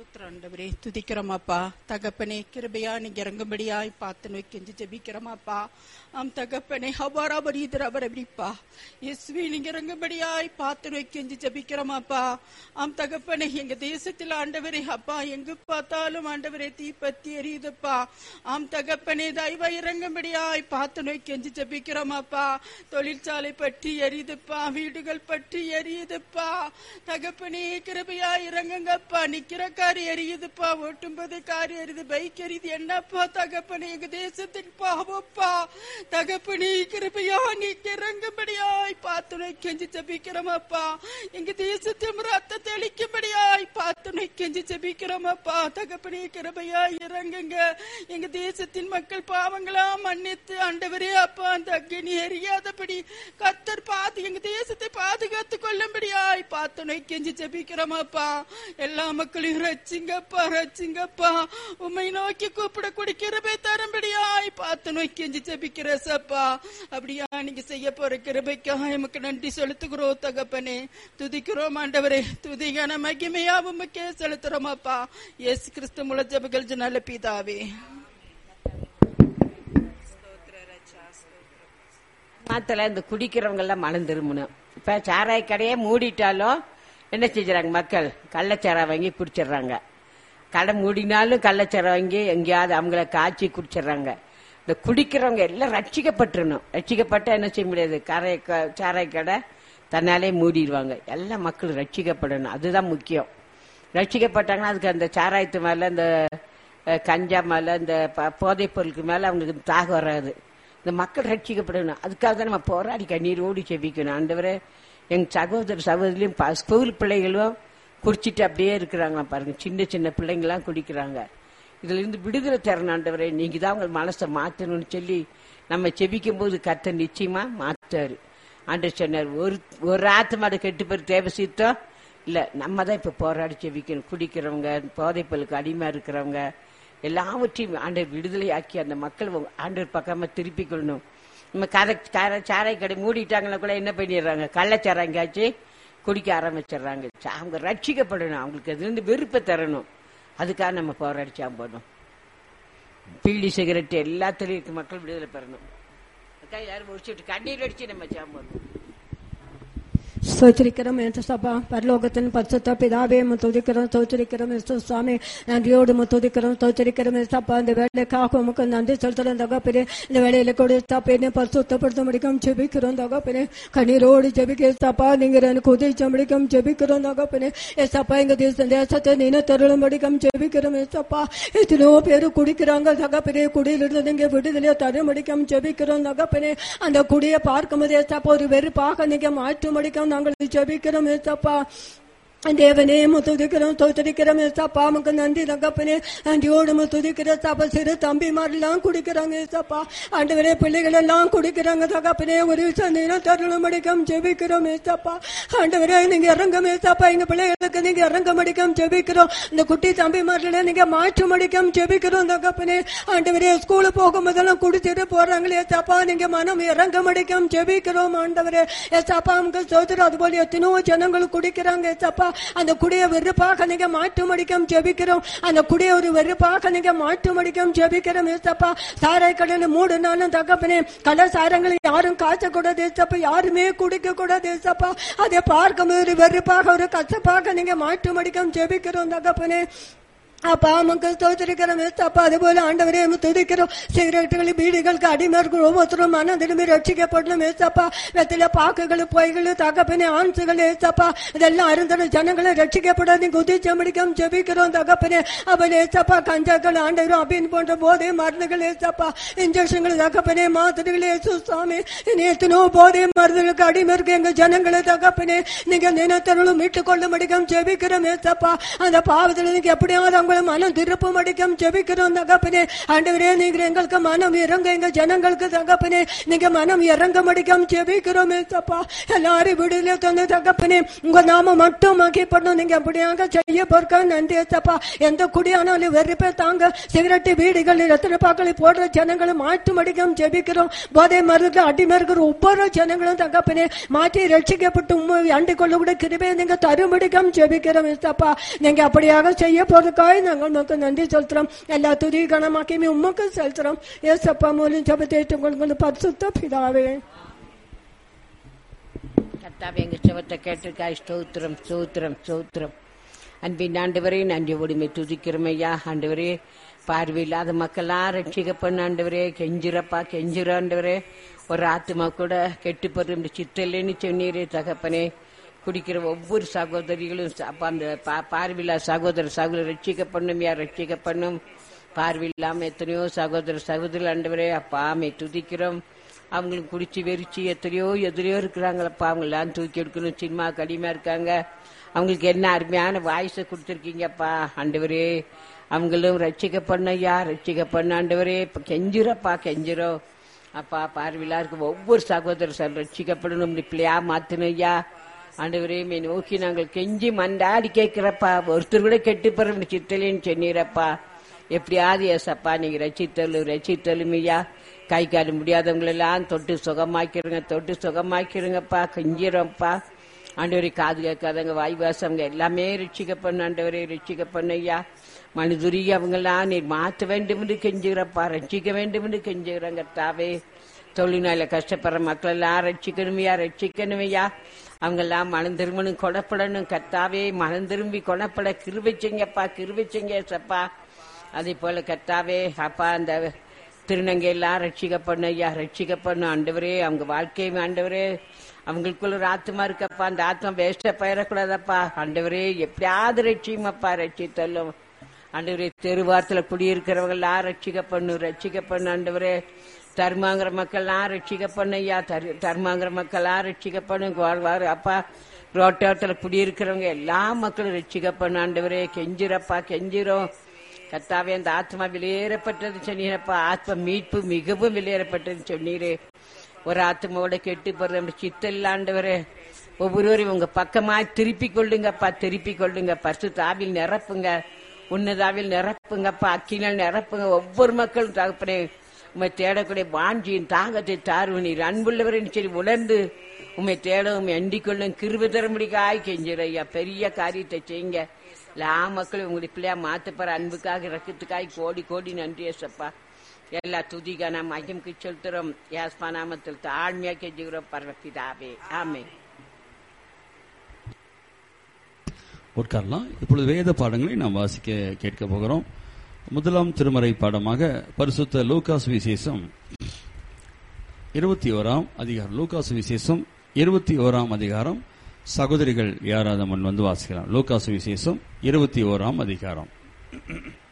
ஸ்தோத்திரம் ஆண்டவரே துதிக்கிறோமாப்பா தகப்பனே கிருபையா நீங்க இறங்கும்படியாய் பார்த்து நோய் கெஞ்சி ஜெபிக்கிறோமாப்பா ஆம் தகப்பனே அபாராபரி இதரபரபிப்பா இயேசுவே நீங்க இறங்கும்படியாய் பார்த்து நோய் கெஞ்சி ஜெபிக்கிறோமாப்பா ஆம் தகப்பனே எங்க தேசத்தில் ஆண்டவரே அப்பா எங்கு பார்த்தாலும் ஆண்டவரே தீப்பத்தி எரியுதுப்பா ஆம் தகப்பனே தயவா இறங்கும்படியாய் பார்த்து நோய் கெஞ்சி ஜெபிக்கிறோமாப்பா தொழிற்சாலை பற்றி எரியுதுப்பா வீடுகள் பற்றி எரியுதுப்பா தகப்பனே கிருபையா இறங்குங்கப்பா நிக்கிற கார் எரியுதுப்பா ஓட்டும்போது கார் எரியுது பைக் எரியுது என்னப்பா தகப்பனே எங்க தேசத்தின் பாவப்பா தகப்பனே கிருபையா நீ இறங்கும்படியாய் பார்த்துனை கெஞ்சி ஜபிக்கிறோமப்பா எங்க தேசத்தில் ரத்த தெளிக்கும்படியாய் பார்த்துனை கெஞ்சி ஜபிக்கிறோமப்பா தகப்பனே கிருபையா இறங்குங்க எங்க தேசத்தின் மக்கள் பாவங்களா மன்னித்து ஆண்டவரே அப்பா அந்த அக்னி எரியாதபடி கத்தர் பார்த்து எங்க தேசத்தை பாதுகாத்து கொள்ளும்படியாய் பார்த்துனை கெஞ்சி ஜபிக்கிறோமப்பா எல்லா மக்களையும் ரச்சிங்கப்பா ரச்சிங்கப்பா உம்மை நோக்கி கூப்பிட குடிக்கிறபை தரும்படியாய் பார்த்து நோக்கி கெஞ்சி ஜபிக்கிற சப்பா அப்படியா நீங்க செய்ய போற கிருபைக்கா எமக்கு நன்றி செலுத்துகிறோம் தகப்பனே துதிக்கிறோம் ஆண்டவரே துதிகான மகிமையா உமக்கே செலுத்துறோமாப்பா இயேசு கிறிஸ்து முள ஜபங்கள் நல்ல பிதாவே மாத்தல இந்த குடிக்கிறவங்க எல்லாம் மனம் திரும்பணும் இப்ப சாராய கடையே மூடிட்டாலும் என்ன செஞ்சுறாங்க மக்கள் கள்ளச்சாராயம் வாங்கி குடிச்சிடுறாங்க கடை மூடினாலும் கள்ளச்சாராயம் வாங்கி எங்கேயாவது அவங்கள காய்ச்சி குடிச்சிடுறாங்க இந்த குடிக்கிறவங்க எல்லாம் ரட்சிக்கப்பட்டுறணும் ரட்சிக்கப்பட்டா என்ன செய்ய முடியாது கரை க- சாராய கடை தன்னாலே மூடிடுவாங்க எல்லா மக்களும் ரட்சிக்கப்படணும் அதுதான் முக்கியம் ரட்சிக்கப்பட்டாங்கன்னா அதுக்கு அந்த சாராயத்து மேல இந்த அஹ், கஞ்சா மேல இந்த ப- போதைப் பொருளுக்கு மேல அவங்களுக்கு தாகம் வராது இந்த மக்கள் ரட்சிக்கப்படணும் அதுக்காக தான் நம்ம போராடி கண்ணீரோடு செபிக்கணும் ஆண்டவரே எங்க சகோதர சகோதரியும் ப- ஸ்கூல் பிள்ளைகளும் குடிச்சிட்டு அப்படியே இருக்கிறாங்க பாருங்க சின்ன சின்ன பிள்ளைங்களாம் குடிக்கிறாங்க இதுல இருந்து விடுதலை தரணும் ஆண்டவரே நீங்க தான் உங்க மனசை மாத்தணும்னு சொல்லி நம்ம செபிக்கும் போது கர்த்தர் நிச்சயமா மாத்தாரு ஆண்டவர் சொன்னார் ஒரு ஒரு ஆத்மாடு கெட்டு பேர் தேவை சித்தம் இல்ல நம்ம தான் இப்ப போராடி செபிக்கணும் குடிக்கிறவங்க போதைப்பொருளுக்கு அடிமை இருக்கிறவங்க எல்லாவற்றையும் ஆண்டவர் விடுதலையாக்கி அந்த மக்கள் உங்க ஆண்டவர் பக்கமா திருப்பிக் கொள்ளணும் நம்ம கரை கரை சாராய கடை மூடிட்டாங்கன்னா கூட என்ன பண்ணிடுறாங்க கள்ளச்சாராயங்காச்சு குடிக்க ஆரம்பிச்சிடுறாங்க சா- அவங்க ரட்சிக்கப்படணும் அவங்களுக்கு அதுல இருந்து வெறுப்பை தரணும் அதுக்காக நம்ம போராடி சாம்பணும் பீடி சிகரெட் எல்லாத்துலயும் இருக்க மக்கள் விடுதலை பெறணும் அதுக்காக யாரும் முடிச்சுட்டு கண்ணீர் அடிச்சு நம்ம சாம்பணும் ஸ்தோத்திரிக்கிறோம் என்ற சபா பரலோகத்தின் பரிசுத்த பிதாவே துதிக்கிறோம் ஸ்தோத்திரிக்கிறோம் இயேசு சுவாமி நன்றியோடு துதிக்கிறோம் ஸ்தோத்திரிக்கிறோம் சப்பா இந்த வேலைக்காக உமக்கு நன்றி செலுத்துறோம் தகப்பனே இந்த வேலையில கூட தப்பேனே பரிசுத்தப்படுத்த முடிக்கும் ஜெபிக்கிறோம் தகப்பனே கண்ணீரோடு ஜெபிக்க சப்பா நீங்க எனக்கு உதவிச்ச முடிக்கும் ஜெபிக்கிறோம் தகப்பனே ஏசப்பா எங்க தேச தேசத்தை நீன தருளும் முடிக்கும் ஜெபிக்கிறோம் ஏசப்பா எத்தனையோ பேரு குடிக்கிறாங்க தகப்பனே குடியிலிருந்து நீங்க விடுதலையை தர முடிக்கும் ஜெபிக்கிறோம் தகப்பனே அந்த குடியை பார்க்கும்போது ஏசப்பா ஒரு வெறுப்பாக நீங்க மாற்ற முடிக்கும் நாங்கள் ஜெபிக்கிறோம் ஏசப்பா தேவனே முத்துதிக்கிறோம் தோத்தரிக்கிறோம் ஏசப்பா நமக்கு நன்றி தகப்பனே நன்றியோடு முத்துதிக்கிற சப்பா சிறு தம்பிமாரெல்லாம் குடிக்கிறாங்க ஏசப்பா ஆண்டவரே பிள்ளைகள் எல்லாம் குடிக்கிறாங்க தகப்பனே ஒரு சந்தேகம் தருணம் அடிக்கம் ஜெபிக்கிறோம் ஏசப்பா ஆண்டவரே நீங்க இறங்கும் ஏசப்பா எங்க பிள்ளைகளுக்கு நீங்க இறங்க மடிக்கம் ஜெபிக்கிறோம் இந்த குட்டி தம்பிமார்களை நீங்க மாற்று மடிக்கம் ஜெபிக்கிறோம் தகப்பனே ஆண்டவரே ஸ்கூலு போகும்போதெல்லாம் குடிச்சிட்டு போறாங்களே ஏசப்பா நீங்க மனம் இறங்க மடிக்கம் ஜெபிக்கிறோம் ஆண்டவரே ஏசப்பா நமக்கு சோதரம் அதுபோல எத்தனையோ ஜனங்கள் குடிக்கிறாங்க ஏசப்பா அந்த குடிய வெறுப்பாக நீங்க மாற்று மடிக்கம் ஜெபிக்கிறோம் அந்த குடிய ஒரு வெறுப்பாக நீங்க மாற்று மடிக்கம் ஜெபிக்கிறோம் ஏசப்பா சாராய் கடல மூடுனாலும் தகப்பனே கள்ள சாரங்களை யாரும் காய்ச்சக்கூடாது ஏசப்பா யாருமே குடிக்க கூடாது ஏசப்பா அதை பார்க்கும் ஒரு வெறுப்பாக ஒரு கசப்பாக நீங்க மாற்று மடிக்கம் ஜெபிக்கிறோம் தகப்பனே அப்பா மக்கள் தோத்திருக்கிறோம் அப்பா அதுபோல ஆண்டவரே துதிக்கிறோம் சிகரெட்டுகள் பீடிகளுக்கு அடிமைகள் ஒவ்வொருத்தரும் மன திரும்பி ரட்சிக்கப்படணும் ஏசப்பா வெத்தில பாக்குகள் பொய்கள் தகப்பனே ஆன்சுகள் ஏசப்பா இதெல்லாம் அருந்தன ஜனங்களை ரட்சிக்கப்படாது குதிச்ச முடிக்கும் ஜெபிக்கிறோம் தகப்பனே அவள் ஏசப்பா கஞ்சாக்கள் ஆண்டவரும் அப்படின்னு போன்ற போதை மருந்துகள் ஏசப்பா இன்ஜெக்ஷன்கள் தகப்பனே மாத்திரைகள் ஏசு சுவாமி இனி எத்தனோ போதை மருந்துகளுக்கு அடிமை இருக்கு எங்க ஜனங்களை தகப்பனே நீங்க நினைத்தருளும் மீட்டுக் கொள்ள முடியும் ஜெபிக்கிறோம் ஏசப்பா அந்த பாவத்தில் நீங்க எப்படியாவது அவங்க ஜனங்களும் மனம் திருப்பும் அடிக்கும் ஜெபிக்கிறோம் தகப்பனே ஆண்டவரே நீங்க எங்களுக்கு மனம் இறங்க எங்க ஜனங்களுக்கு தகப்பனே நீங்க மனம் இறங்க மடிக்கும் ஜெபிக்கிறோம் ஏசப்பா எல்லாரும் விடுதலை தந்து தகப்பனே உங்க நாம மட்டும் மகிப்படணும் நீங்க அப்படியாக செய்ய பொறுக்க நன்றி ஏசப்பா எந்த குடியானாலும் வெறுப்பே தாங்க சிகரெட்டு வீடுகளில் ரத்தின பாக்களை போடுற ஜனங்களும் மாற்று மடிக்கும் ஜெபிக்கிறோம் போதை மருந்து அடிமை இருக்கிற ஒவ்வொரு ஜனங்களும் தகப்பனே மாற்றி ரட்சிக்கப்பட்டு உண்மை அண்டு கொள்ள கூட கிருபை நீங்க தருமடிக்கம் ஜெபிக்கிறோம் ஏசப்பா நீங்க அப்படியாக செய்ய போறதுக்காக நாங்கள் உமக்கு நன்றி செலுத்துறோம் எல்லா துதி கணமாக்கியுமே உமக்கு செலுத்துறோம் ஏசப்பா மூலம் ஜபத்தை கொண்டு பரிசுத்த பிதாவே கர்த்தாவே எங்க செவத்தை கேட்டிருக்காய் ஸ்தோத்திரம் ஸ்தோத்திரம் ஸ்தோத்திரம் அன்பின் ஆண்டவரே நன்றி உரிமை துதிக்கிறோம் ஐயா ஆண்டவரே பார்வையில்லாத மக்கள்லாம் ரட்சிக்க பண்ண ஆண்டவரே கெஞ்சிரப்பா கெஞ்சிர ஆண்டவரே ஒரு ஆத்மா கூட கெட்டு போற இந்த சித்தல்லைன்னு சொன்னீரே தகப்பனே குடிக்கிற ஒவ்வொரு சகோதரிகளும் ச- அப்ப அந்த பா- பார்வையில்லா சகோதர சகோதரர் ரட்சிக்க பண்ணும் யார் ரட்சிக்க பண்ணும் பார்வையில்லாம எத்தனையோ சகோதர சகோதரி ஆண்டவரே அப்பா ஆமை துதிக்கிறோம் அவங்களுக்கு குடிச்சு வெறிச்சு எத்தனையோ எதிரையோ இருக்கிறாங்களப்பா அவங்களாம் தூக்கி எடுக்கணும் சினிமா கடிமையா இருக்காங்க அவங்களுக்கு என்ன அருமையான வாய்ஸை கொடுத்துருக்கீங்கப்பா ஆண்டவரே அவங்களும் ரட்சிக்க பண்ணையா ரட்சிக்க பண்ண ஆண்டவரே இப்ப கெஞ்சிரப்பா கெஞ்சிரும் அப்பா பார்வையிலா இருக்க ஒவ்வொரு சகோதரர் சார் ரட்சிக்கப்படணும் பிள்ளையா மாத்தணையா ஆண்டவரே மே நோக்கி நாங்கள் கெஞ்சி மண்டாடி கேட்கிறப்பா ஒருத்தர் கூட கெட்டு போற சித்தலேன்னு சொன்னீரப்பா எப்படியாவது ஏசப்பா நீங்க ரசித்தலும் ரசித்தலும் ஐயா கை கால் முடியாதவங்களெல்லாம் தொட்டு சுகமாக்கிருங்க தொட்டு சுகமாக்கிருங்கப்பா கெஞ்சிரப்பா ஆண்டவரே காது கேட்காதவங்க வாய் வாசவங்க எல்லாமே ரட்சிக்க பண்ண ஆண்டவரே ரட்சிக்க பண்ண ஐயா மனிதுரி அவங்கெல்லாம் நீர் மாற்ற வேண்டும் என்று கெஞ்சுகிறப்பா ரட்சிக்க வேண்டும் என்று கெஞ்சுகிறங்க தாவே தொழில்நாள கஷ்டப்படுற மக்கள் எல்லாம் ரட்சிக்கணுமையா ரட்சிக்கணுமையா அவங்கெல்லாம் மனம் திரும்பணும் கொடப்படணும் கத்தாவே மனம் திரும்பி கொடப்பட கிருபிச்சிங்கப்பா கிருபிச்சிங்க சப்பா அதே போல கத்தாவே அப்பா அந்த திருநங்கை எல்லாம் ரட்சிக்க பண்ண ஐயா ரட்சிக்க பண்ண ஆண்டவரே அவங்க வாழ்க்கையும் ஆண்டவரே அவங்களுக்குள்ள ஒரு ஆத்மா இருக்கப்பா அந்த ஆத்மா வேஸ்டா பயிரக்கூடாதப்பா ஆண்டவரே எப்படியாவது ரட்சியுமப்பா ரட்சித்தல்லும் ஆண்டவரே தெருவாரத்துல குடியிருக்கிறவங்க எல்லாம் ரட்சிக்க பண்ணு ரட்சிக்க பண்ணு ஆண்டவரே தர்மாங்கிற மக்கள்லாம் ரட்சிக்க பண்ணு ஐயா தர்- தர்மாங்கிற மக்கள்லாம் ரட்சிக்க பண்ணு வாழ்வாரு அப்பா ரோட்டோரத்துல குடியிருக்கிறவங்க எல்லா மக்களும் ரட்சிக்க பண்ணு ஆண்டவரே கெஞ்சிரப்பா கெஞ்சிரும் கத்தாவே அந்த ஆத்மா வெளியேறப்பட்டது சொன்னீரப்பா ஆத்ம மீட்பு மிகவும் வெளியேறப்பட்டது சொன்னீரே ஒரு ஆத்மாவோட கெட்டு போறது நம்ம சித்தல்லாண்டவரே ஒவ்வொருவரையும் உங்க பக்கமா திருப்பி கொள்ளுங்கப்பா திருப்பி கொள்ளுங்க பசு தாவில் நிரப்புங்க உன்னதாவில் நிரப்புங்கப்பா அக்கினால் நிரப்புங்க ஒவ்வொரு மக்களும் தகப்பனே உண்மை தேடக்கூடிய வாஞ்சியின் தாகத்தை தாருவ நீர் அன்புள்ளவரின் சரி உணர்ந்து உண்மை தேட உண்மை அண்டிக் கொள்ளும் கிருப தரமுடிக்காய் கெஞ்சிரையா பெரிய காரியத்தை செய்யுங்க எல்லா மக்களும் உங்களுடைய பிள்ளையா மாத்தப்பற அன்புக்காக ரக்கத்துக்காய் கோடி கோடி நன்றி ஏசப்பா எல்லா துதிகான மகிம்க்கு செலுத்துறோம் யாஸ்பா நாமத்தில் தாழ்மையா கெஞ்சுகிறோம் பரவப்பிதாவே ஆமே உட்காரலாம் இப்பொழுது வேத பாடங்களை நாம் வாசிக்க கேட்க போகிறோம் முதலாம் திருமறை பாடமாக பரிசுத்த லூகாஸ் விசேஷம் இருபத்தி ஓராம் அதிகாரம் லூகாஸ் விசேஷம் இருபத்தி ஓராம் அதிகாரம் சகோதரிகள் யாராவது முன் வந்து வாசிக்கலாம் லூகாஸ் விசேஷம் இருபத்தி ஓராம் அதிகாரம்